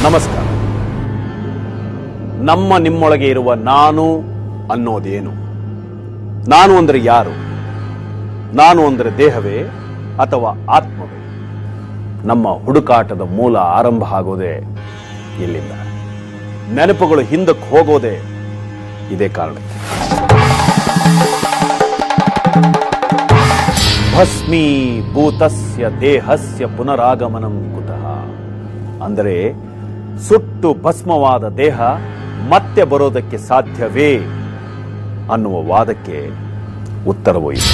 ನಮಸ್ಕಾರ ನಮ್ಮ ನಿಮ್ಮೊಳಗೆ ಇರುವ ನಾನು ಅನ್ನೋದೇನು ನಾನು ಅಂದರೆ ಯಾರು ನಾನು ಅಂದರೆ ದೇಹವೇ ಅಥವಾ ಆತ್ಮವೇ ನಮ್ಮ ಹುಡುಕಾಟದ ಮೂಲ ಆರಂಭ ಆಗೋದೇ ಇಲ್ಲಿಂದ ನೆನಪುಗಳು ಹಿಂದಕ್ಕೆ ಹೋಗೋದೇ ಇದೇ ಕಾರಣಕ್ಕೆ ಭಸ್ಮೀ ಭೂತಸ್ಯ ದೇಹಸ್ಯ ಪುನರಾಗಮನಂ ಕುತಃ ಅಂದರೆ ಸುಟ್ಟು ಭಸ್ಮವಾದ ದೇಹ ಮತ್ತೆ ಬರೋದಕ್ಕೆ ಸಾಧ್ಯವೇ ಅನ್ನುವ ವಾದಕ್ಕೆ ಉತ್ತರವೂ ಇದೆ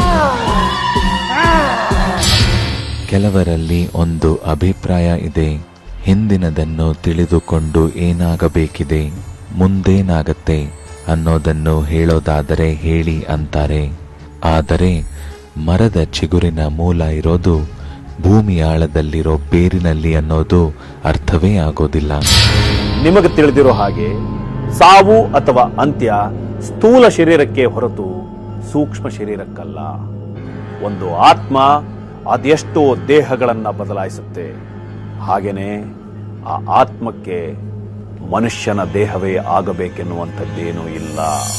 ಕೆಲವರಲ್ಲಿ ಒಂದು ಅಭಿಪ್ರಾಯ ಇದೆ ಹಿಂದಿನದನ್ನು ತಿಳಿದುಕೊಂಡು ಏನಾಗಬೇಕಿದೆ ಮುಂದೇನಾಗತ್ತೆ ಅನ್ನೋದನ್ನು ಹೇಳೋದಾದರೆ ಹೇಳಿ ಅಂತಾರೆ ಆದರೆ ಮರದ ಚಿಗುರಿನ ಮೂಲ ಇರೋದು ಭೂಮಿಯಾಳದಲ್ಲಿರೋ ಬೇರಿನಲ್ಲಿ ಅನ್ನೋದು ಅರ್ಥವೇ ಆಗೋದಿಲ್ಲ ನಿಮಗೆ ತಿಳಿದಿರೋ ಹಾಗೆ ಸಾವು ಅಥವಾ ಅಂತ್ಯ ಸ್ಥೂಲ ಶರೀರಕ್ಕೆ ಹೊರತು ಸೂಕ್ಷ್ಮ ಶರೀರಕ್ಕಲ್ಲ ಒಂದು ಆತ್ಮ ಅದೆಷ್ಟೋ ದೇಹಗಳನ್ನ ಬದಲಾಯಿಸುತ್ತೆ ಹಾಗೇನೆ ಆ ಆತ್ಮಕ್ಕೆ ಮನುಷ್ಯನ ದೇಹವೇ ಆಗಬೇಕೆನ್ನುವಂಥದ್ದೇನೂ ಇಲ್ಲ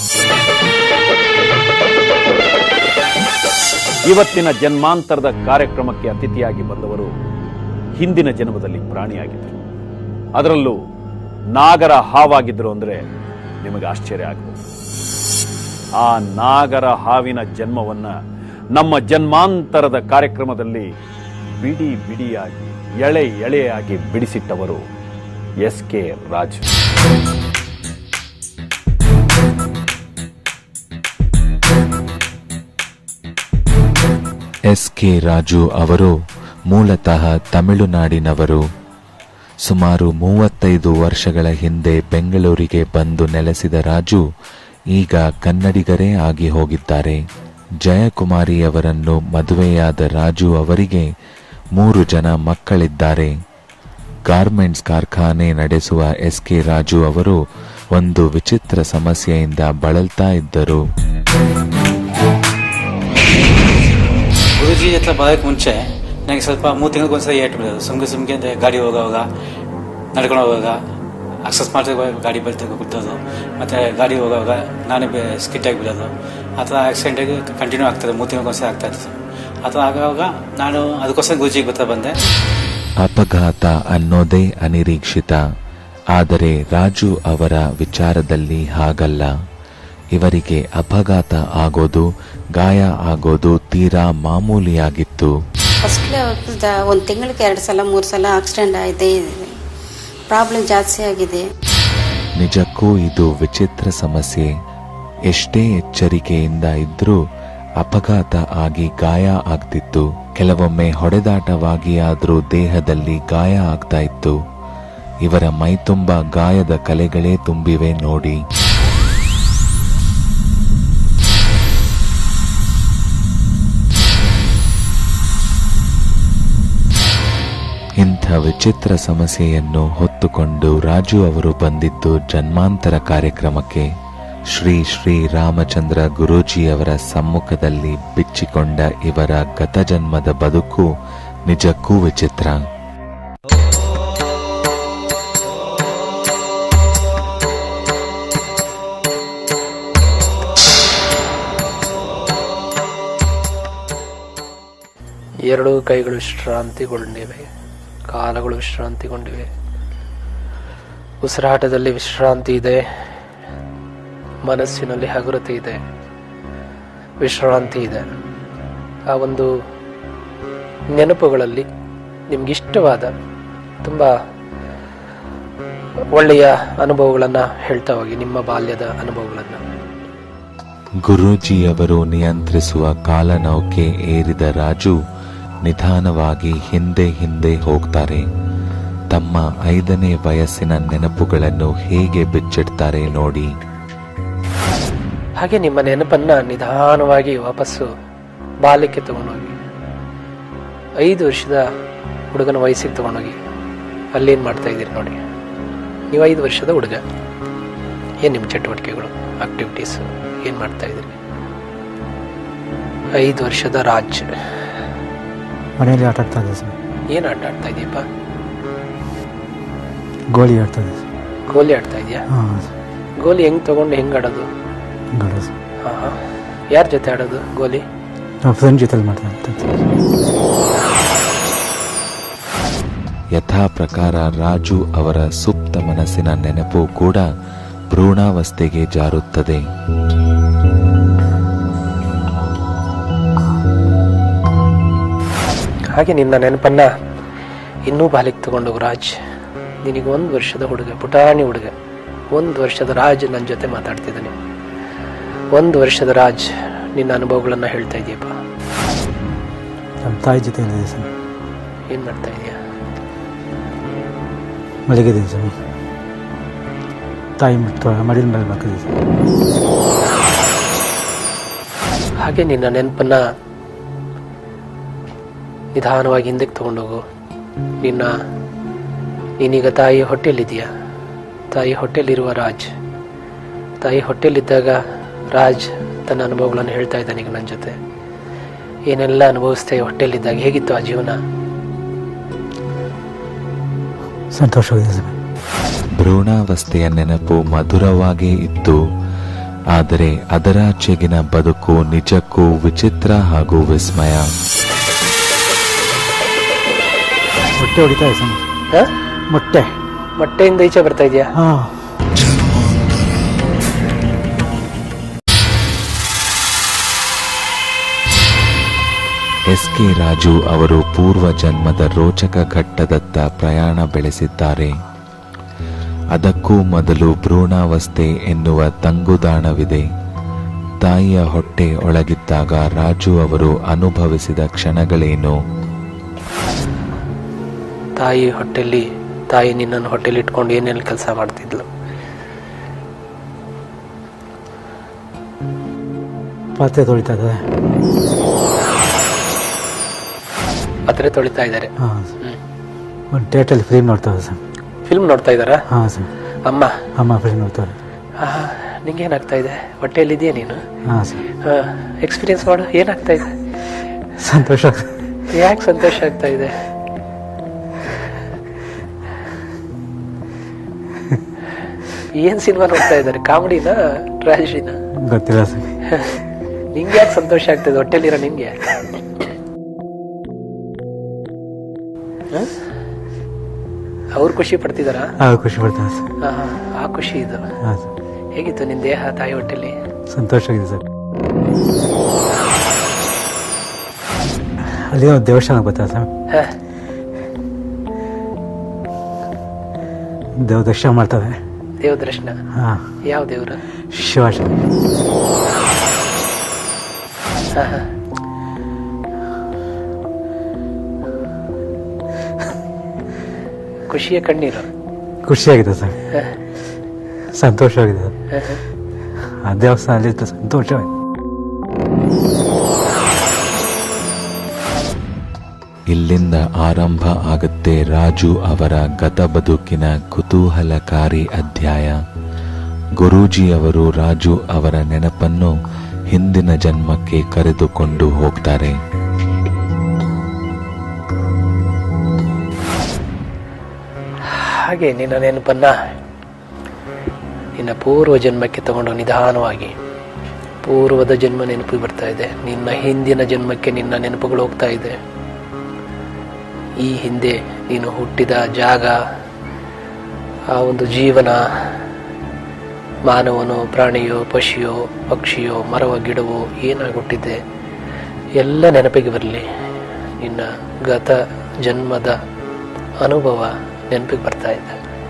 ಇವತ್ತಿನ ಜನ್ಮಾಂತರದ ಕಾರ್ಯಕ್ರಮಕ್ಕೆ ಅತಿಥಿಯಾಗಿ ಬಂದವರು ಹಿಂದಿನ ಜನ್ಮದಲ್ಲಿ ಪ್ರಾಣಿಯಾಗಿದ್ದರು ಅದರಲ್ಲೂ ನಾಗರ ಹಾವಾಗಿದ್ರು ಅಂದ್ರೆ ನಿಮಗೆ ಆಶ್ಚರ್ಯ ಆಗಬಹುದು ಆ ನಾಗರ ಹಾವಿನ ಜನ್ಮವನ್ನ ನಮ್ಮ ಜನ್ಮಾಂತರದ ಕಾರ್ಯಕ್ರಮದಲ್ಲಿ ಬಿಡಿ ಬಿಡಿಯಾಗಿ ಎಳೆ ಎಳೆಯಾಗಿ ಬಿಡಿಸಿಟ್ಟವರು S K Raju S K Raju ಅವರು ಮೂಲತಃ ತಮಿಳುನಾಡಿನವರು ಸುಮಾರು ಮೂವತ್ತೈದು ವರ್ಷಗಳ ಹಿಂದೆ ಬೆಂಗಳೂರಿಗೆ ಬಂದು ನೆಲೆಸಿದ ರಾಜು ಈಗ ಕನ್ನಡಿಗರೇ ಆಗಿ ಹೋಗಿದ್ದಾರೆ ಜಯಕುಮಾರಿಯವರನ್ನು ಮದುವೆಯಾದ ರಾಜು ಅವರಿಗೆ ಮೂರು ಜನ ಮಕ್ಕಳಿದ್ದಾರೆ ಗಾರ್ಮೆಂಟ್ಸ್ ಕಾರ್ಖಾನೆ ನಡೆಸುವ ಎಸ್ ಕೆ ರಾಜು ಅವರು ಒಂದು ವಿಚಿತ್ರ ಸಮಸ್ಯೆಯಿಂದ ಬಳಲ್ತಾ ಇದ್ದರು ಗುರುಜಿ ಹತ್ರ ಬರೋಕ್ಕೆ ಮುಂಚೆ ನನಗೆ ಸ್ವಲ್ಪ ಮೂರು ತಿಂಗಳಿಗೊಂದ್ಸಲ ಏಟು ಬಿಡೋದು ಸುಮ್ಗೆ ಸುಮ್ಗೆ ಅಂದರೆ ಗಾಡಿ ಹೋಗೋವಾಗ ನಡ್ಕೊಂಡು ಹೋಗುವಾಗ ಅಕಸ್ಮಾತ್ ಗಾಡಿ ಬರ್ತಾ ಬಿದ್ದೋದು ಮತ್ತು ಗಾಡಿ ಹೋಗುವಾಗ ನಾನೇ ಬೆ ಸ್ಕಿಟ್ಟಾಗಿ ಬಿಡೋದು ಆ ಥರ ಆಕ್ಸಿಡೆಂಟಾಗಿ ಕಂಟಿನ್ಯೂ ಆಗ್ತದೆ ಮೂರು ತಿಂಗಳಿಗೊಂದ್ಸಲ ಆಗ್ತಾ ಇತ್ತು ಆ ಥರ ಆಗುವಾಗ ನಾನು ಅದಕ್ಕೋಸ್ಕರ ಗುರುಜಿಗೆ ಬರ್ತಾ ಬಂದೆ ಅಪಘಾತ ಅನ್ನೋದೇ ಅನಿರೀಕ್ಷಿತ ಆದರೆ ರಾಜು ಅವರ ವಿಚಾರದಲ್ಲಿ ಹಾಗಲ್ಲ ಇವರಿಗೆ ಅಪಘಾತ ಆಗೋದು ಗಾಯ ಆಗೋದು ತೀರಾ ಮಾಮೂಲಿಯಾಗಿತ್ತು ಫಸ್ಟ್ಲೇ ಒಂದು ತಿಂಗಳಿಗೆ ಎರಡು ಸಲ ಮೂರು ಸಲ ಆಕ್ಸಿಡೆಂಟ್ ಆಗಿದೆ ಪ್ರಾಬ್ಲಮ್ ಜಾಸ್ತಿ ಆಗಿದೆ ನಿಜಕ್ಕೂ ಇದು ವಿಚಿತ್ರ ಸಮಸ್ಯೆ ಎಷ್ಟೇ ಎಚ್ಚರಿಕೆಯಿಂದ ಇದ್ರೂ ಅಪಘಾತ ಆಗಿ ಗಾಯ ಆಗ್ತಿತ್ತು ಕೆಲವೊಮ್ಮೆ ಹೊಡೆದಾಟವಾಗಿ ಆದ್ರೂ ದೇಹದಲ್ಲಿ ಗಾಯ ಆಗ್ತಾ ಇತ್ತು ಇವರ ಮೈತುಂಬ ಗಾಯದ ಕಲೆಗಳೇ ತುಂಬಿವೆ ನೋಡಿ ಇಂಥ ವಿಚಿತ್ರ ಸಮಸ್ಯೆಯನ್ನು ಹೊತ್ತುಕೊಂಡು ರಾಜು ಅವರು ಬಂದಿದ್ದು ಜನ್ಮಾಂತರ ಕಾರ್ಯಕ್ರಮಕ್ಕೆ ಶ್ರೀ ಶ್ರೀ ರಾಮಚಂದ್ರ ಗುರೂಜಿಯವರ ಸಮ್ಮುಖದಲ್ಲಿ ಬಿಚ್ಚಿಕೊಂಡ ಇವರ ಗತಜನ್ಮದ ಬದುಕು ನಿಜಕ್ಕೂ ವಿಚಿತ್ರ ಎರಡೂ ಕೈಗಳು ವಿಶ್ರಾಂತಿಗೊಂಡಿವೆ ಕಾಲಗಳು ವಿಶ್ರಾಂತಿಗೊಂಡಿವೆ ಉಸಿರಾಟದಲ್ಲಿ ವಿಶ್ರಾಂತಿ ಇದೆ ಮನಸ್ಸಿನಲ್ಲಿ ಹಗುರತೆ ಇದೆ ವಿಶ್ರಾಂತಿ ಇದೆ ಆ ಒಂದು ನೆನಪುಗಳಲ್ಲಿ ನಿಮ್ಗಿಷ್ಟವಾದ ತುಂಬ ಒಳ್ಳೆಯ ಅನುಭವಗಳನ್ನು ಹೇಳ್ತಾ ಹೋಗಿ ನಿಮ್ಮ ಬಾಲ್ಯದ ಅನುಭವಗಳನ್ನು ಗುರೂಜಿಯವರು ನಿಯಂತ್ರಿಸುವ ಕಾಲನೌಕೆ ಏರಿದ ರಾಜು ನಿಧಾನವಾಗಿ ಹಿಂದೆ ಹಿಂದೆ ಹೋಗ್ತಾರೆ ತಮ್ಮ ಐದನೇ ವಯಸ್ಸಿನ ನೆನಪುಗಳನ್ನು ಹೇಗೆ ಬಿಚ್ಚಿಡ್ತಾರೆ ನೋಡಿ ಹಾಗೆ ನಿಮ್ಮ ನೆನಪನ್ನ ನಿಧಾನವಾಗಿ ವಾಪಸ್ಸು ಬಾಲ್ಯಕ್ಕೆ ತಗೊಂಡೋಗಿ ಐದು ವರ್ಷದ ಹುಡುಗನ ವಯಸ್ಸಿಗೆ ತಗೊಂಡೋಗಿ ಅಲ್ಲೇನು ಮಾಡ್ತಾ ಇದ್ದೀರಿ ನೋಡಿ ನೀವು ಐದು ವರ್ಷದ ಹುಡುಗ ಏನು ನಿಮ್ಮ ಚಟುವಟಿಕೆಗಳು ಆಕ್ಟಿವಿಟೀಸ್ ಏನು ಮಾಡ್ತಾ ಇದ್ದೀರಿ ಐದು ವರ್ಷದ ರಾಜ್ ಮನೆಯಲ್ಲಿ ಆಟ ಆಡ್ತಾ ಇದ್ದೆ ಸರ್ ಏನು ಆಟ ಆಡ್ತಾ ಇದೀಯಪ್ಪ ಗೋಲಿ ಆಡ್ತದೆ ಗೋಲಿ ಆಡ್ತಾ ಇದೆಯಾ ಹಾಂ ಗೋಲಿ ಹೆಂಗ್ ತಗೊಂಡು ಹೆಂಗ್ ಆಡೋದು ಗಡಸು ಹಾ ಹಾ ಯಾರ ಜೊತೆ ಆಡೋದು ಗೋಲಿ ನಾವು ಫ್ರೆಂಡ್ ಜೊತೆಲಿ ಮಾಡ್ತಾರೆ ಯಥಾ ಪ್ರಕಾರ ರಾಜು ಅವರ ಸುಪ್ತ ಮನಸ್ಸಿನ ನೆನಪು ಕೂಡ ಭ್ರೂಣಾವಸ್ಥೆಗೆ ಜಾರುತ್ತದೆ ಹಾಗೆ ನಿನ್ನ ನೆನಪನ್ನ ಇನ್ನೂ ಬಾಲಿಗೆ ತಗೊಂಡೋಗು ರಾಜ್ ನಿನಗೆ ಒಂದು ವರ್ಷದ ಹುಡುಗ ಪುಟಾಣಿ ಹುಡುಗ ಒಂದು ವರ್ಷದ ರಾಜ್ ನನ್ನ ಜೊತೆ ಮಾತಾಡ್ತಿದ್ದಾನೆ ಒಂದು ವರ್ಷದ ರಾಜ್ ನಿನ್ನ ಅನುಭವಗಳನ್ನ ಹೇಳ್ತಾ ಇದೆಯಪ್ಪ ನಮ್ಮ ತಾಯಿ ಜೊತೆ ಇಲ್ಲಿದೆ ಸ್ವಾಮಿ ಏನ್ ಮಾಡ್ತಾ ಇದೀಯಾ ಮಲಗಿದ್ದೀನಿ ಸ್ವಾಮಿ ತಾಯಿ ಮುಟ್ಟು ಮಡಿಲ ಮೇಲೆ ಮಕ್ಕಳಿದೆ ಸ್ವಾಮಿ ಹಾಗೆ ನಿನ್ನ ನೆನಪನ್ನ ನಿಧಾನವಾಗಿ ಹಿಂದಕ್ಕೆ ತಗೊಂಡೋಗು ನಿನ್ನ ನೀನೀಗ ತಾಯಿ ಹೊಟ್ಟೆಲಿದೆಯಾ ತಾಯಿ ಹೊಟ್ಟೆಲಿರುವ ರಾಜ್ ತಾಯಿ ಹೊಟ್ಟೆಲಿದ್ದಾಗ ರಾಜ್ ತನ್ನ ಅನುಭವಗಳನ್ನು ಹೇಳ್ತಾ ಇದ್ದಾನೆ ಈಗ ನನ್ನ ಜೊತೆ ಏನೆಲ್ಲ ಅನುಭವಿಸ್ತೇ ಹೊಟ್ಟೆಲಿದ್ದಾಗ ಹೇಗಿತ್ತು ಆ ಜೀವನ ಸಂತೋಷವಾಗಿದೆ ಸ್ವಾಮಿ ಭ್ರೂಣಾವಸ್ಥೆಯ ನೆನಪು ಮಧುರವಾಗೇ ಇತ್ತು ಆದರೆ ಅದರಾಚೆಗಿನ ಬದುಕು ನಿಜಕ್ಕೂ ವಿಚಿತ್ರ ಹಾಗೂ ವಿಸ್ಮಯ ಮೊಟ್ಟೆ ಹೊಡಿತಾ ಇದೆ ಸ್ವಾಮಿ ಹ? ಮೊಟ್ಟೆ ಮೊಟ್ಟೆಯಿಂದ ಈಚೆ ಬರ್ತಾ ಇದೆಯಾ ಹಾಂ ಎಸ್ ಕೆ ರಾಜು ಅವರು ಪೂರ್ವ ಜನ್ಮದ ರೋಚಕ ಘಟ್ಟದತ್ತ ಪ್ರಯಾಣ ಬೆಳೆಸಿದ್ದಾರೆ ಅದಕ್ಕೂ ಮೊದಲು ಭ್ರೂಣಾವಸ್ಥೆ ಎನ್ನುವ ತಂಗುದಾಣವಿದೆ ತಾಯಿಯ ಹೊಟ್ಟೆ ಒಳಗಿದ್ದಾಗ ರಾಜು ಅವರು ಅನುಭವಿಸಿದ ಕ್ಷಣಗಳೇನು ತಾಯಿ ಹೊಟ್ಟೆಲಿ ತಾಯಿ ನಿನ್ನನ್ನು ಹೊಟ್ಟೆಲಿ ಇಟ್ಕೊಂಡು ಏನೆಲ್ಲ ಕೆಲಸ ಮಾಡ್ತಿದ್ಲು ಪಾತ್ರೆ ತೊಳಿತಾ ಇದೆ ಪಾತ್ರೆ ತೊಳಿತಾ ಇದ್ದಾರೆ ಹಾಂ ಒಂದು ಡೇಟಲ್ಲಿ ಫಿಲ್ಮ್ ನೋಡ್ತಾ ಇದೆ ಸ್ವಾಮಿ ಫಿಲ್ಮ್ ನೋಡ್ತಾ ಇದ್ದಾರಾ ಹಾಂ ಸ್ವಾಮಿ ಅಮ್ಮ ಅಮ್ಮ ಫಿಲ್ಮ್ ನೋಡ್ತಾರೆ ಆಹಾ, ನಿಂಗೇನಾಗ್ತಾ ಇದೆ ಹೊಟ್ಟೆಯಲ್ಲಿದೆಯಾ ನೀನು ಹಾಂ ಸ್ವಾಮಿ ಎಕ್ಸ್ಪೀರಿಯನ್ಸ್ ಮಾಡು ಏನಾಗ್ತಾ ಇದೆ ಸಂತೋಷ ಆಗ್ತದೆ ಯಾಕೆ ಸಂತೋಷ ಆಗ್ತಾ ಇದೆ ಏನ್ ಸಿನಿಮಾ ನೋಡ್ತಾ ಇದ್ದಾರೆ ಕಾಮಿಡಿನ ಟ್ರಾಜಿಡಿನ ಗೊತ್ತಿಲ್ಲ ಸ್ವಾಮಿ ನಿಂಗೆ ಯಾಕೆ ಸಂತೋಷ ಆಗ್ತದೆ ಹೊಟ್ಟೆಲಿರೋ ನಿಂಗೆ ಅವ್ರು ಖುಷಿ ಪಡ್ತಿದಾರಾ ಹಾಂ ಖುಷಿ ಪಡ್ತಾನೆ ಸರ್ ಆಹಾ, ಆ ಖುಷಿ ಇದು ಹಾಂ ಸರ್ ಹೇಗಿತ್ತು ನಿನ್ ದೇಹ ತಾಯಿ ಹೊಟ್ಟೆಲಿ ಸಂತೋಷ ಆಗಿದೆ ಸರ್ ಅಲ್ಲಿ ಒಂದು ದೇವಸ್ಥಾನ ಗೊತ್ತಾ ಸರ್ ಹ, ದೇವ ದರ್ಶನ ಮಾಡ್ತಾರೆ ದೇವ ದರ್ಶನ ಹಾಂ ಯಾವ ದೇವ್ರು ಶಿವಾಶ ಆಹಾ. ಖುಷಿಯ ಕಣ್ಣೀರು ಖುಷಿಯಾಗಿದೆ ಸರ್ ಹ, ಸಂತೋಷವಾಗಿದೆ ಸರ್ ಹ, ಹ. ಆ ದೇವಸ್ಥಾನದಲ್ಲಿ ಇತ್ತು ಸಂತೋಷವಾಗಿದೆ ಇಲ್ಲಿಂದ ಆರಂಭ ಆಗುತ್ತೆ ರಾಜು ಅವರ ಗತ ಬದುಕಿನ ಕುತೂಹಲಕಾರಿ ಅಧ್ಯಾಯ ಗುರೂಜಿಯವರು ರಾಜು ಅವರ ನೆನಪನ್ನು ಹಿಂದಿನ ಜನ್ಮಕ್ಕೆ ಕರೆದುಕೊಂಡು ಹೋಗ್ತಾರೆ ಹಾಗೆ ನಿನ್ನ ನೆನಪನ್ನ ನಿನ್ನ ಪೂರ್ವ ಜನ್ಮಕ್ಕೆ ತಗೊಂಡು ನಿಧಾನವಾಗಿ ಪೂರ್ವದ ಜನ್ಮ ನೆನಪು ಬರ್ತಾ ಇದೆ ನಿನ್ನ ಹಿಂದಿನ ಜನ್ಮಕ್ಕೆ ನಿನ್ನ ನೆನಪುಗಳು ಹೋಗ್ತಾ ಇದೆ ಈ ಹಿಂದೆ ನೀನು ಹುಟ್ಟಿದ ಜಾಗ ಆ ಒಂದು ಜೀವನ ಮಾನವನೋ ಪ್ರಾಣಿಯೋ ಪಶಿಯೋ ಪಕ್ಷಿಯೋ ಮರವ ಗಿಡವೋ ಏನಾಗುಟ್ಟಿದೆ ಎಲ್ಲ ನೆನಪಿಗೆ ಬರಲಿ ನಿನ್ನ ಗತ ಜನ್ಮದ ಅನುಭವ ನೆನಪಿಗೆ ಬರ್ತಾ ಇದೆ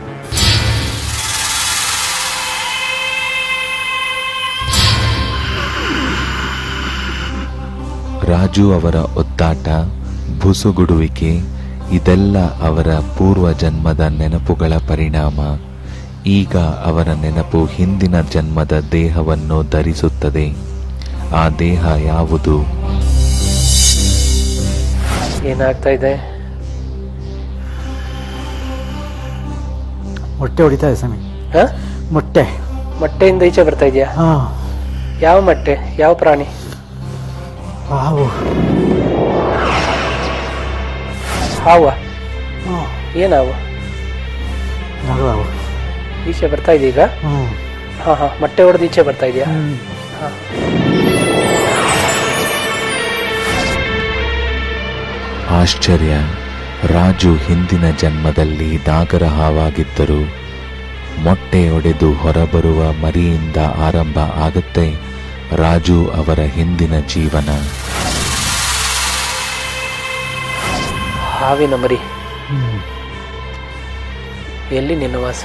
ರಾಜು ಅವರ ಒತ್ತಾಟ ಬುಸುಗುಡುವಿಕೆ ಇದೆಲ್ಲ ಅವರ ಪೂರ್ವ ಜನ್ಮದ ನೆನಪುಗಳ ಪರಿಣಾಮ ಈಗ ಅವರ ನೆನಪು ಹಿಂದಿನ ಜನ್ಮದ ದೇಹವನ್ನು ಧರಿಸುತ್ತದೆ ಆ ದೇಹ ಯಾವುದು ಏನಾಗ್ತಾ ಇದೆ ಮೊಟ್ಟೆ ಹೊಡಿತಾ ಇದೆ ಸ್ವಾಮಿ ಹ? ಮೊಟ್ಟೆ ಮೊಟ್ಟೆಯಿಂದ ಈಚೆ ಬರ್ತಾ ಇದೆಯಾ ಹಾಂ ಯಾವ ಮೊಟ್ಟೆ ಯಾವ ಪ್ರಾಣಿ ಹಾವು ಹಾವ ಏನಾವು ನಗಲಾವು ಈಚೆ ಬರ್ತಾ ಇದೆ ಈಗ ಹ್ಞೂ ಹಾ ಹಾ ಮೊಟ್ಟೆ ಹೊಡೆದು ಈಚೆ ಬರ್ತಾ ಇದೆಯಾ ಹ್ಞೂ ಹಾ ಆಶ್ಚರ್ಯ ರಾಜು ಹಿಂದಿನ ಜನ್ಮದಲ್ಲಿ ನಾಗರ ಹಾವಾಗಿದ್ದರು ಮೊಟ್ಟೆ ಒಡೆದು ಹೊರಬರುವ ಮರಿಯಿಂದ ಆರಂಭ ಆಗುತ್ತೆ ರಾಜು ಅವರ ಹಿಂದಿನ ಜೀವನ ಹಾವಿನ ಮರಿ ಹ್ಞೂ ಎಲ್ಲಿ ನಿನ್ನ ವಾಸ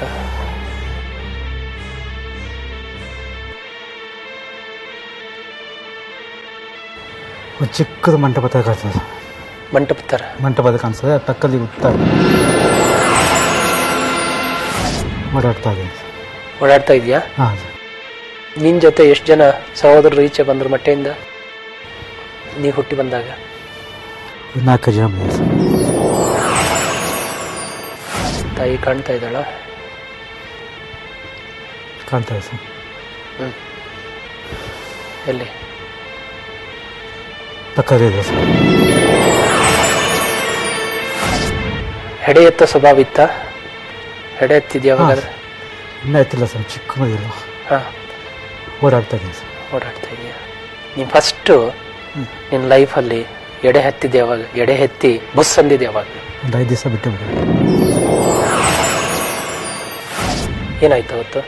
ಒಂದು ಚಿಕ್ಕದು ಮಂಟಪ ಥರ ಕಾಣ್ತದೆ ಮಂಟಪ ಥರ ಮಂಟಪದ ಕಾಣಿಸ್ತದೆ ಪಕ್ಕದಲ್ಲಿ ಉತ್ತರ ಓಡಾಡ್ತಾ ಇದೆ ಓಡಾಡ್ತಾ ಇದೆಯಾ ಹಾಂ ನಿನ್ನ ಜೊತೆ ಎಷ್ಟು ಜನ ಸಹೋದರರು ಈಚೆ ಬಂದರು ಮೊಟ್ಟೆಯಿಂದ ನೀವು ಹುಟ್ಟಿ ಬಂದಾಗ ನಾಲ್ಕು ಜನ ಬಂದಿದೆ ಸರ್ ತಾಯಿ ಕಾಣ್ತಾ ಇದ್ದಾಳ ಕಾಣ್ತಾ ಇದೆ ಸರ್ ಹ್ಞೂ ಎಲ್ಲಿ ಪಕ್ಕದಲ್ಲಿ ಇದೆ ಸರ್ ಹೆಡೆ ಎತ್ತ ಸ್ವಭಾವ ಇತ್ತ ಹೆಡೆ ಎತ್ತಿದ್ಯಾ ಯಾವಾಗಾದ್ರೆ ಇನ್ನೂ ಎತ್ತಿಲ್ಲ ಸರ್ ಚಿಕ್ಕ ಮರಿಯಲ್ಲ ಹಾಂ ಓಡಾಡ್ತಾ ಇದ್ದೀನಿ ಸರ್ ಓಡಾಡ್ತಾ ಇದೆಯಾ ನೀನು ಫಸ್ಟು ನಿನ್ನ ಲೈಫಲ್ಲಿ ಎಡೆ ಹತ್ತಿದ್ದೆ ಯಾವಾಗ ಎಡೆ ಎತ್ತಿ ಬಸ್ ಅಂದಿದ್ದೆ ಯಾವಾಗ ಒಂದು ಐದು ದಿವಸ ಬಿಟ್ಟು ಬಿಡಿ ಏನಾಯ್ತು ಅವತ್ತು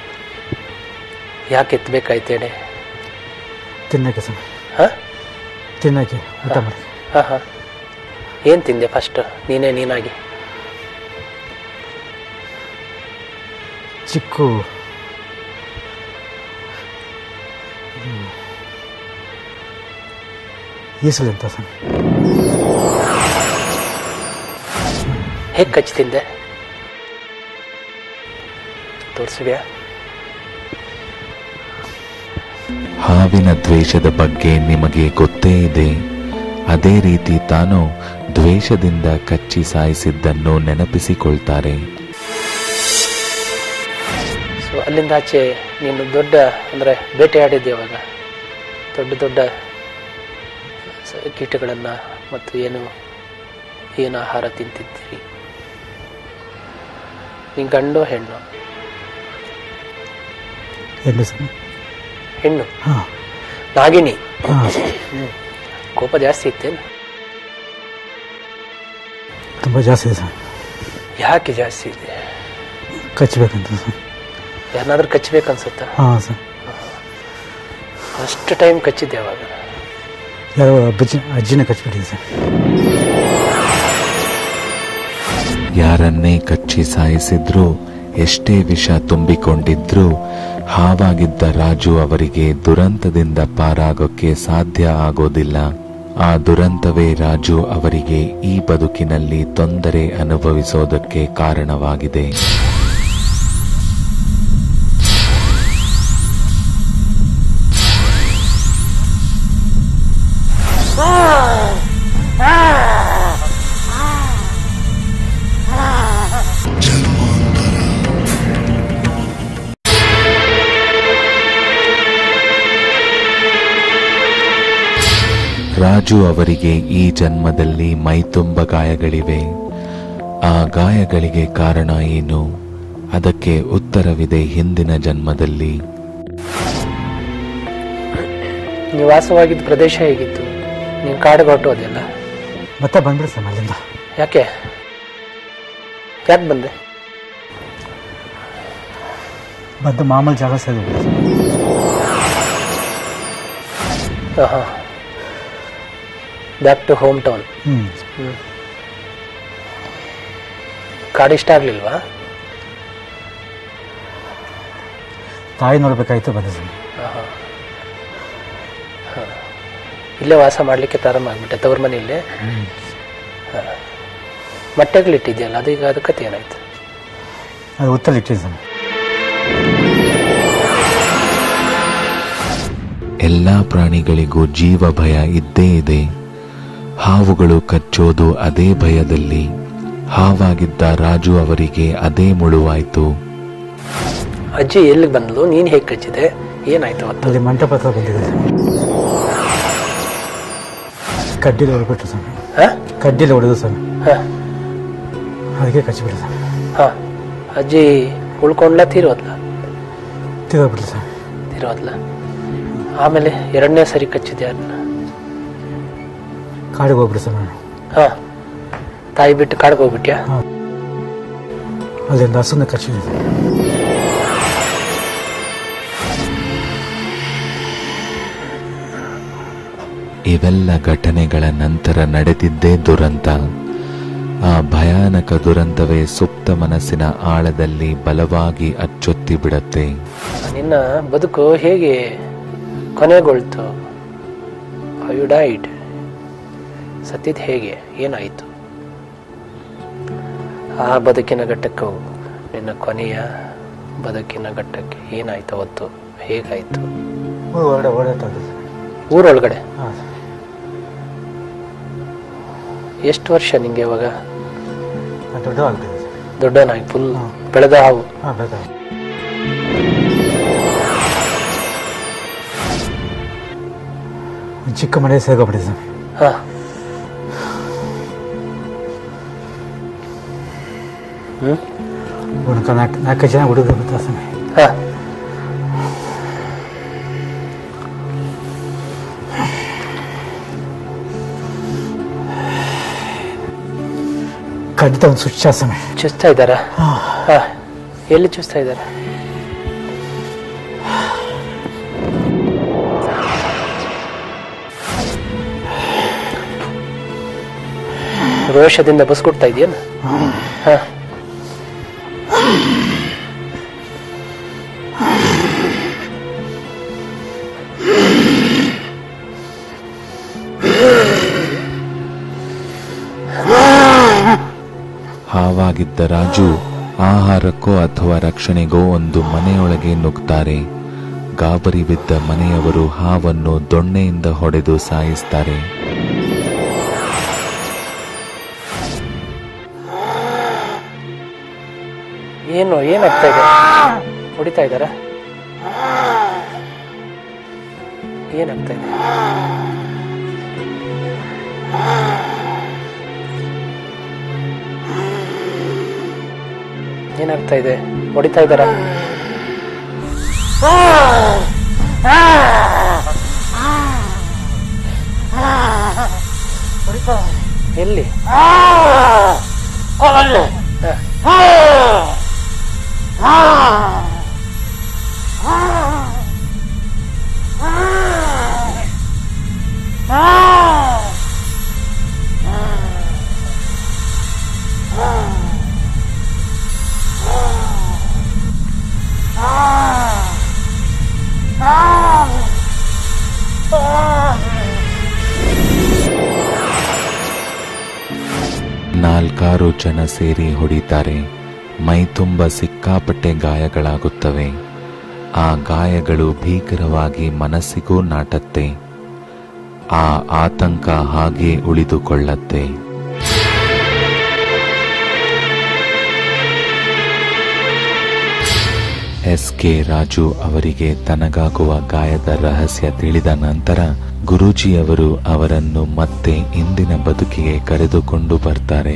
ಯಾಕೆ ಎತ್ತಬೇಕಾಯ್ತು ಎಡೆ ತಿನ್ನೋಕ್ಕೆ ಸರ್ ಹಾಂ ತಿನ್ನೋಕ್ಕೆ ಊಟ ಮಾಡಿ ಹಾಂ ಹಾಂ ಏನು ತಿಂದೆ ಫಸ್ಟ್ ನೀನೇ ನೀನಾಗಿ ಚಿಕ್ಕ ಈಸಲು ಅಂತ ಸರ್ ಹೇಗೆ ಕಚ್ಚಿ ತಿಂದೆ ತೋರಿಸಿದ್ಯಾ ಹಾವಿನ ದ್ವೇಷದ ಬಗ್ಗೆ ನಿಮಗೆ ಗೊತ್ತೇ ಇದೆ ಅದೇ ರೀತಿ ತಾನು ದ್ವೇಷದಿಂದ ಕಚ್ಚಿ ಸಾಯಿಸಿದ್ದನ್ನು ನೆನಪಿಸಿಕೊಳ್ತಾರೆ ಸೊ ಅಲ್ಲಿಂದ ಆಚೆ ನೀನು ದೊಡ್ಡ ಅಂದರೆ ಬೇಟೆಯಾಡಿದ್ದೆ ಯಾವಾಗ ದೊಡ್ಡ ದೊಡ್ಡ ಸ- ಕೀಟಗಳನ್ನು ಮತ್ತು ಏನು ಏನು ಆಹಾರ ತಿಂತಿದ್ದೀರಿ ನೀನು ಗಂಡು ಹೆಣ್ಣು ಎಣ್ಣೆ ಸರ್ ಹೆಣ್ಣು ಹಾಂ ನಾಗಿಣಿ ಹಾಂ ಸರ್ ಕೋಪ ಜಾಸ್ತಿ ಇತ್ತೇನು ತುಂಬ ಜಾಸ್ತಿ ಇದೆ ಸರ್ ಯಾಕೆ ಜಾಸ್ತಿ ಇದೆ ಕಚ್ಚಬೇಕಂತ ಸರ್ ಯಾರನ್ನಾದ್ರೂ ಕಚ್ಚಬೇಕನ್ಸುತ್ತಾ ಹಾಂ ಸರ್ ಫಸ್ಟ್ ಟೈಮ್ ಕಚ್ಚಿದ್ದೆ ಯಾವಾಗ ಯಾರೋ ಅಜ್ಜಿ ಅಜ್ಜಿನ ಕಚ್ಬಿಟ್ಟಿದೆ ಸರ್ ಯಾರನ್ನೇ ಕಚ್ಚಿ ಸಾಯಿಸಿದ್ರೂ ಎಷ್ಟೇ ವಿಷ ತುಂಬಿಕೊಂಡಿದ್ರೂ ಹಾವಾಗಿದ್ದ ರಾಜು ಅವರಿಗೆ ದುರಂತದಿಂದ ಪಾರಾಗೋಕ್ಕೆ ಸಾಧ್ಯ ಆಗೋದಿಲ್ಲ ಆ ದುರಂತವೇ ರಾಜು ಅವರಿಗೆ ಈ ಬದುಕಿನಲ್ಲಿ ತೊಂದರೆ ಅನುಭವಿಸೋದಕ್ಕೆ ಕಾರಣವಾಗಿದೆ ರಾಜು ಅವರಿಗೆ ಈ ಜನ್ಮದಲ್ಲಿ ಮೈತುಂಬ ಗಾಯಗಳಿವೆ ಆ ಗಾಯಗಳಿಗೆ ಕಾರಣ ಏನು ಅದಕ್ಕೆ ಉತ್ತರವಿದೆ ಹಿಂದಿನ ಜನ್ಮದಲ್ಲಿ ನೀವು ವಾಸವಾಗಿದ್ದ ಪ್ರದೇಶ ಹೇಗಿತ್ತು ನೀನು ಕಾಡಿಗೆ ಹೊರಟೋದೆಲ್ಲ ಮತ್ತೆ ಬಂದ್ಬಿಡಿ ಸರ್ ಅಲ್ಲಿಂದ ಯಾಕೆ ಯಾಕೆ ಬಂದೆ ಬಂದು ಮಾಮೂಲಿ ಜಾಗ ಸೇರಿ ಹಾಂ ಬ್ಯಾಕ್ ಟು ಹೋಮ್ ಟೌನ್ ಹ್ಞೂ ಕಾಡು ಇಷ್ಟ ಆಗಲಿಲ್ವಾ ತಾಯಿ ನೋಡ್ಬೇಕಾಯ್ತು ಬಂದೆ ಸರ್ ಇಲ್ಲೇ ವಾಸ ಮಾಡಲಿಕ್ಕೆ ಪ್ರಾರಂಭ ಆಗ್ಬಿಟ್ಟೆ ತವ್ರ ಮನೆಯಲ್ಲೇ ಮೊಟ್ಟೆಗಳಿಟ್ಟಿದ್ಯಲ್ಲ ಅದು ಈಗ ಅದು ಕತೆ ಏನಾಯ್ತು ಅದು ಉತ್ತಲ್ಲಿ ಇಟ್ಟಿದೆ ಸರ್ ಎಲ್ಲಾ ಪ್ರಾಣಿಗಳಿಗೂ ಜೀವ ಭಯ ಇದ್ದೇ ಇದೆ ಹಾವುಗಳು ಕಚ್ಚೋದು ಅದೇ ಭಯದಲ್ಲಿ ಹಾವಾಗಿದ್ದ ರಾಜು ಅವರಿಗೆ ಅದೇ ಮುಳುವಾಯ್ತು ಅಜ್ಜಿ ಎಲ್ಲಿಗೆ ಬಂದ್ಲು ನೀನು ಹೇಗೆ ಕಚ್ಚಿದೆ ಏನಾಯ್ತು ಅವತ್ತು ಅಲ್ಲಿ ಮಂಟಪ ಹತ್ರ ಬಂದಿದೆ ಸರ್ ಕಡ್ಡಿಲಿ ಹೊಡೆದ್ಬಿಟ್ರು ಸರ್ ಹಾಂ ಕಡ್ಡಿಲಿ ಹೊಡೆದು ಸರ್ ಹಾಂ ಅದಕ್ಕೆ ಕಚ್ಚಿಬಿಟ್ಟು ಸರ್ ಹಾಂ ಅಜ್ಜಿ ಉಳ್ಕೊಂಡ್ಲ ತೀರೋದ್ಲ ತಿರೋಗ್ಬಿಡ್ಲಿ ಸ್ವಾಮಿ ತೀರೋದ್ಲ ಆಮೇಲೆ ಎರಡನೇ ಸರಿ ಕಚ್ಚಿದೆ ಅದನ್ನ ಕಾಡಿಗೆ ಹೋಗ್ಬಿಡಿ ಸ್ವಾಮಿ ಹಾ ತಾಯಿ ಬಿಟ್ಟು ಕಾಡ್ಗೆ ಹೋಗ್ಬಿಟ್ಯಾ ಅಲ್ಲಿಂದ ಹಸುನ ಕಚ್ಚಿದ್ದೀನಿ ಇವೆಲ್ಲ ಘಟನೆಗಳ ನಂತರ ನಡೆದಿದ್ದೇ ದುರಂತ ಆ ಭಯಾನಕ ದುರಂತವೇ ಸುಪ್ತ ಮನಸ್ಸಿನ ಆಳದಲ್ಲಿ ಬಲವಾಗಿ ಅಚ್ಚೊತ್ತಿ ಬಿಡತ್ತೆ ನಿನ್ನ ಬದುಕು ಹೇಗೆ ಕೊನೆಗೊಳ್ತು ಯು ಡೈಡ್ ಸತ್ತಿದ್ ಹೇಗೆ ಏನಾಯಿತು ಆ ಬದುಕಿನ ಘಟ್ಟಕ್ಕೆ ಹೋಗು ನಿನ್ನ ಕೊನೆಯ ಬದುಕಿನ ಘಟ್ಟಕ್ಕೆ ಏನಾಯ್ತು ಅವತ್ತು ಹೇಗಾಯ್ತು ಊರು ಹೊರಗಡೆ ಓಡಾಡ್ತಾ ಇದ್ದೆ ಊರೊಳಗಡೆ ಹಾಂ ಎಷ್ಟು ವರ್ಷ ನಿಂಗೆ ಇವಾಗ ನಾನು ದೊಡ್ಡ ಆಗ್ಬಿಟ್ಟಿದೆ ದೊಡ್ಡನಾಗಿ ಫುಲ್ ಹಾ. ಬೆಳೆದ ಹಾವು ಹಾಂ ಬೇಕಾ ಒಂದು ಚಿಕ್ಕ ಮನೆ ಸೇರ್ಕೊಬಿಟ್ಟಿದೆ ಸ್ವಾಮಿ ಹಾ ಹ್ಮ್ ಒಂದು ನಾಲ್ಕು ನಾಲ್ಕು ಜನ ಹುಡುಗರು ಬರ್ತಾರೆ ಸ್ವಾಮಿ ಹಾ ಖಂಡಿತ ಒಂದು ಸ್ವಿಚ್ ಸ್ವಾಮಿ ಚುಸ್ತಾ ಇದ್ದಾರಾ ಹಾ ಎಲ್ಲಿ ಚುಸ್ತಾ ಇದ್ದಾರೆ ರೋಷದಿಂದ ಬಸ್ಕೊಡ್ತಾ ಇದೆಯೇನು ಹಾ ಹಾವಾಗಿದ್ದ ರಾಜು ಆಹಾರಕ್ಕೋ ಅಥವಾ ರಕ್ಷಣೆಗೋ ಒಂದು ಮನೆಯೊಳಗೆ ನುಗ್ತಾರೆ ಗಾಬರಿ ಬಿದ್ದ ಮನೆಯವರು ಹಾವನ್ನು ದೊಣ್ಣೆಯಿಂದ ಹೊಡೆದು ಸಾಯಿಸ್ತಾರೆ ಏನು ಏನಾಗ್ತಾ ಇದೆ ಹೊಡಿತಾ ಇದ್ದಾರಾ ಏನಾಗ್ತಾ ಇದೆ ಏನಾಗ್ತಾ ಇದೆ ಹೊಡಿತಾ ಇದ್ದಾರಾ ಎಲ್ಲಿ ನಾಲ್ಕಾರು ಜನ ಸೇರಿ ಹೊಡಿತಾರೆ ಮೈ ತುಂಬ ಸಿಕ್ಕಾಪಟ್ಟೆ ಗಾಯಗಳಾಗುತ್ತವೆ ಆ ಗಾಯಗಳು ಭೀಕರವಾಗಿ ಮನಸ್ಸಿಗೂ ನಾಟತ್ತೆ ಆ ಆತಂಕ ಹಾಗೆ ಉಳಿದುಕೊಳ್ಳತ್ತೆ ಎಸ್ ಕೆ ರಾಜು ಅವರಿಗೆ ತನಗಾಗುವ ಗಾಯದ ರಹಸ್ಯ ತಿಳಿದ ನಂತರ ಗುರೂಜಿಯವರು ಅವರನ್ನು ಮತ್ತೆ ಇಂದಿನ ಬದುಕಿಗೆ ಕರೆದುಕೊಂಡು ಬರ್ತಾರೆ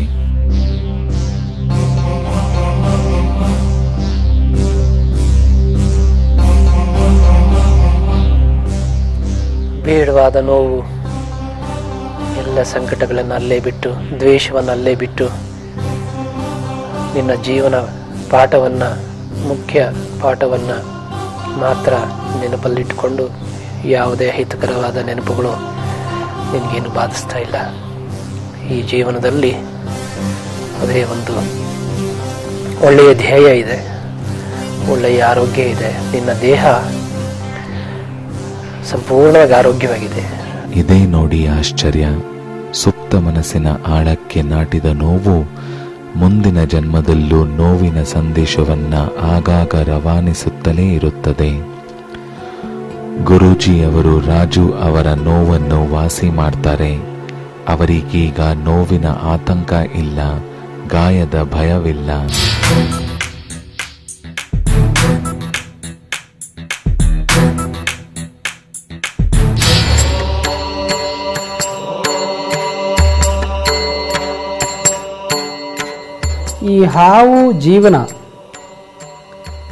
ಬೇಡವಾದ ನೋವು ಎಲ್ಲ ಸಂಕಟಗಳನ್ನು ಅಲ್ಲೇ ಬಿಟ್ಟು ದ್ವೇಷವನ್ನು ಅಲ್ಲೇ ಬಿಟ್ಟು ನಿನ್ನ ಜೀವನ ಪಾಠವನ್ನು ಮುಖ್ಯ ಪಾಠವನ್ನು ಮಾತ್ರ ನೆನಪಲ್ಲಿಟ್ಟುಕೊಂಡು ಯಾವುದೇ ಹಿತಕರವಾದ ನೆನಪುಗಳು ನಿನಗೇನು ಬಾಧಿಸ್ತಾ ಇಲ್ಲ ಈ ಜೀವನದಲ್ಲಿ ಅದೇ ಒಂದು ಒಳ್ಳೆಯ ಧ್ಯೇಯ ಇದೆ ಒಳ್ಳೆಯ ಆರೋಗ್ಯ ಇದೆ ನಿನ್ನ ದೇಹ ಸಂಪೂರ್ಣವಾಗಿ ಆರೋಗ್ಯವಾಗಿದೆ ಇದೇ ನೋಡಿ ಆಶ್ಚರ್ಯ ಸುಪ್ತ ಮನಸ್ಸಿನ ಆಳಕ್ಕೆ ನಾಟಿದ ನೋವು ಮುಂದಿನ ಜನ್ಮದಲ್ಲೂ ನೋವಿನ ಸಂದೇಶವನ್ನ ಆಗಾಗ ರವಾನಿಸುತ್ತಲೇ ಇರುತ್ತದೆ ಗುರೂಜಿಯವರು ರಾಜು ಅವರ ನೋವನ್ನು ವಾಸಿ ಮಾಡ್ತಾರೆ ಅವರಿಗೀಗ ನೋವಿನ ಆತಂಕ ಇಲ್ಲ ಗಾಯದ ಭಯವಿಲ್ಲ ಈ ಹಾವು ಜೀವನ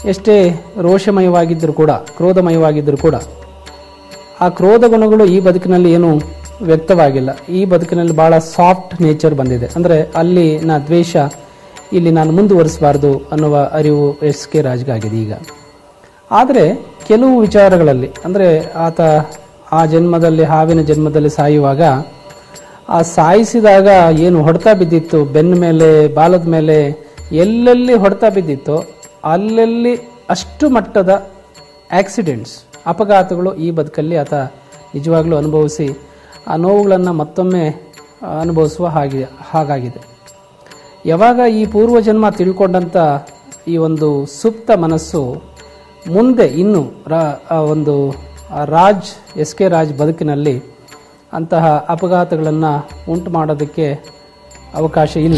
ಎಷ್ಟೇ ರೋಷಮಯವಾಗಿದ್ದರೂ ಕೂಡ ಕ್ರೋಧಮಯವಾಗಿದ್ದರೂ ಕೂಡ ಆ ಕ್ರೋಧ ಗುಣಗಳು ಈ ಬದುಕಿನಲ್ಲಿ ಏನು ವ್ಯಕ್ತವಾಗಿಲ್ಲ ಈ ಬದುಕಿನಲ್ಲಿ ಭಾಳ ಸಾಫ್ಟ್ ನೇಚರ್ ಬಂದಿದೆ ಅಂದರೆ ಅಲ್ಲಿ ನಾ ದ್ವೇಷ ಇಲ್ಲಿ ನಾನು ಮುಂದುವರಿಸಬಾರ್ದು ಅನ್ನುವ ಅರಿವು ಎಸ್ ಕೆ ರಾಜ್ಗಾಗಿದೆ ಈಗ ಆದರೆ ಕೆಲವು ವಿಚಾರಗಳಲ್ಲಿ ಅಂದರೆ ಆತ ಆ ಜನ್ಮದಲ್ಲಿ ಹಾವಿನ ಜನ್ಮದಲ್ಲಿ ಸಾಯುವಾಗ ಆ ಸಾಯಿಸಿದಾಗ ಏನು ಹೊಡೆತ ಬಿದ್ದಿತ್ತು ಬೆನ್ನ ಮೇಲೆ ಬಾಲದ ಮೇಲೆ ಎಲ್ಲೆಲ್ಲಿ ಹೊಡೆತ ಬಿದ್ದಿತ್ತೋ ಅಲ್ಲೆಲ್ಲಿ ಅಷ್ಟು ಮಟ್ಟದ ಆಕ್ಸಿಡೆಂಟ್ಸ್ ಅಪಘಾತಗಳು ಈ ಬದುಕಲ್ಲಿ ಆತ ನಿಜವಾಗ್ಲೂ ಅನುಭವಿಸಿ ಆ ನೋವುಗಳನ್ನು ಮತ್ತೊಮ್ಮೆ ಆ, ಅನುಭವಿಸುವ ಹಾಗೆ ಹಾಗಾಗಿದೆ ಯಾವಾಗ ಈ ಪೂರ್ವಜನ್ಮ ತಿಳ್ಕೊಂಡಂಥ ಈ ಒಂದು ಸುಪ್ತ ಮನಸ್ಸು ಮುಂದೆ ಇನ್ನು ರಾ ಆ ಒಂದು ಆ ರಾಜ್ ಎಸ್ ಕೆ ರಾಜ್ ಬದುಕಿನಲ್ಲಿ ಅಂತಹ ಅಪಘಾತಗಳನ್ನು ಉಂಟು ಮಾಡೋದಕ್ಕೆ ಅವಕಾಶ ಇಲ್ಲ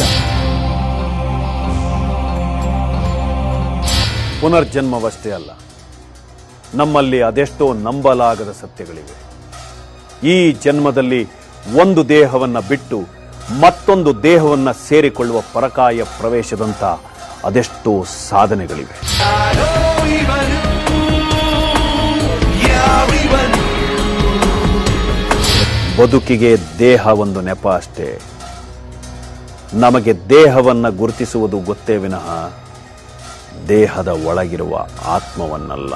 ಪುನರ್ಜನ್ಮವಷ್ಟೇ ಅಲ್ಲ ನಮ್ಮಲ್ಲಿ ಅದೆಷ್ಟೋ ನಂಬಲಾಗದ ಸತ್ಯಗಳಿವೆ ಈ ಜನ್ಮದಲ್ಲಿ ಒಂದು ದೇಹವನ್ನ ಬಿಟ್ಟು ಮತ್ತೊಂದು ದೇಹವನ್ನ ಸೇರಿಕೊಳ್ಳುವ ಪರಕಾಯ ಪ್ರವೇಶದಂತ ಅದೆಷ್ಟೋ ಸಾಧನೆಗಳಿವೆ ಬದುಕಿಗೆ ದೇಹ ಒಂದು ನೆಪ ಅಷ್ಟೇ ನಮಗೆ ದೇಹವನ್ನ ಗುರುತಿಸುವುದು ಗೊತ್ತೇ ವಿನಃ ದೇಹದ ಒಳಗಿರುವ ಆತ್ಮವನ್ನಲ್ಲ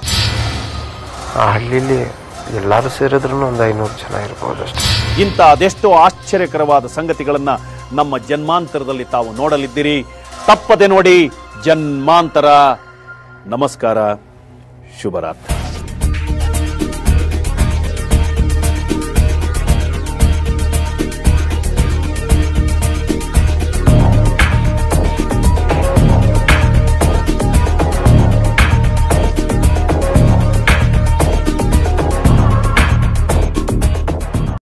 ಆ ಹಳ್ಳಿಲಿ ಎಲ್ಲರೂ ಸೇರಿದ್ರು ಒಂದು ಐನೂರು ಜನ ಇರ್ಬೋದು ಅಷ್ಟೇ ಇಂಥ ಅದೆಷ್ಟೋ ಆಶ್ಚರ್ಯಕರವಾದ ಸಂಗತಿಗಳನ್ನ ನಮ್ಮ ಜನ್ಮಾಂತರದಲ್ಲಿ ತಾವು ನೋಡಲಿದ್ದೀರಿ ತಪ್ಪದೆ ನೋಡಿ ಜನ್ಮಾಂತರ ನಮಸ್ಕಾರ ಶುಭರಾತ್ರಿ